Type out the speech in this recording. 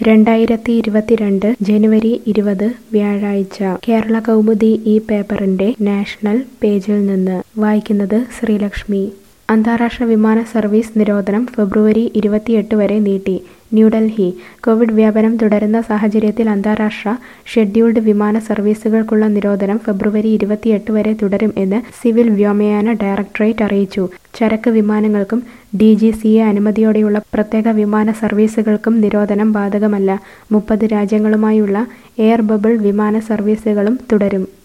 രണ്ടായിരത്തി ഇരുപത്തിരണ്ട് ജനുവരി ഇരുപത് വ്യാഴാഴ്ച കേരള കൗമുദി ഈ പേപ്പറിന്റെ നാഷണൽ പേജിൽ നിന്ന് വായിക്കുന്നത് ശ്രീലക്ഷ്മി അന്താരാഷ്ട്ര വിമാന സർവീസ് നിരോധനം ഫെബ്രുവരി ഇരുപത്തിയെട്ട് വരെ നീട്ടി ന്യൂഡൽഹി കോവിഡ് വ്യാപനം തുടരുന്ന സാഹചര്യത്തിൽ അന്താരാഷ്ട്ര ഷെഡ്യൂൾഡ് വിമാന സർവീസുകൾക്കുള്ള നിരോധനം ഫെബ്രുവരി ഇരുപത്തിയെട്ട് വരെ തുടരും എന്ന് സിവിൽ വ്യോമയാന ഡയറക്ടറേറ്റ് അറിയിച്ചു ചരക്ക് വിമാനങ്ങൾക്കും ഡി ജി സി എ അനുമതിയോടെയുള്ള പ്രത്യേക വിമാന സർവീസുകൾക്കും നിരോധനം ബാധകമല്ല മുപ്പത് രാജ്യങ്ങളുമായുള്ള എയർ ബബിൾ വിമാന സർവീസുകളും തുടരും